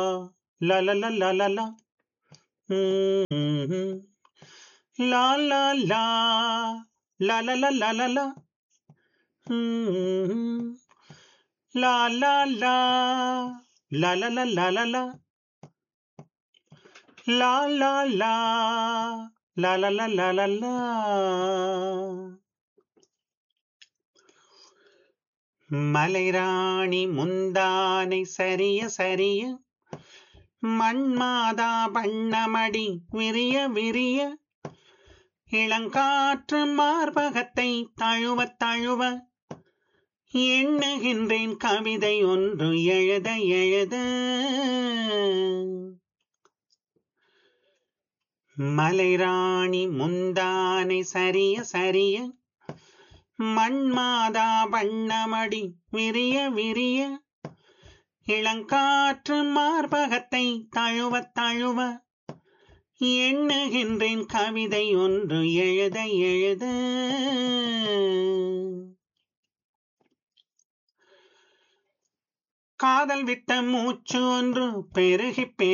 La la la la la la. Mm-hmm. La la la. La la la la la la. Mm-hmm. La la la. La la la la la la. La la la. La la la la la la. மலைராணி முந்தானை சரிய சரிய மண்மாதா வண்ணமடி விரிய விரிய இளங்காற்று மார்பகத்தை தழுவ தழுவ எண்ணுகின்றேன் கவிதை ஒன்று எழுத எழுத மலைராணி முந்தானை சரிய சரிய மண்மாதா வண்ணமடி விரிய விரிய இளங்காற்று மார்பகத்தை தழுவ தழுவ எண்ணுகின்றேன் கவிதை ஒன்று எழுத எழுத காதல் விட்ட மூச்சு ஒன்று பெருகி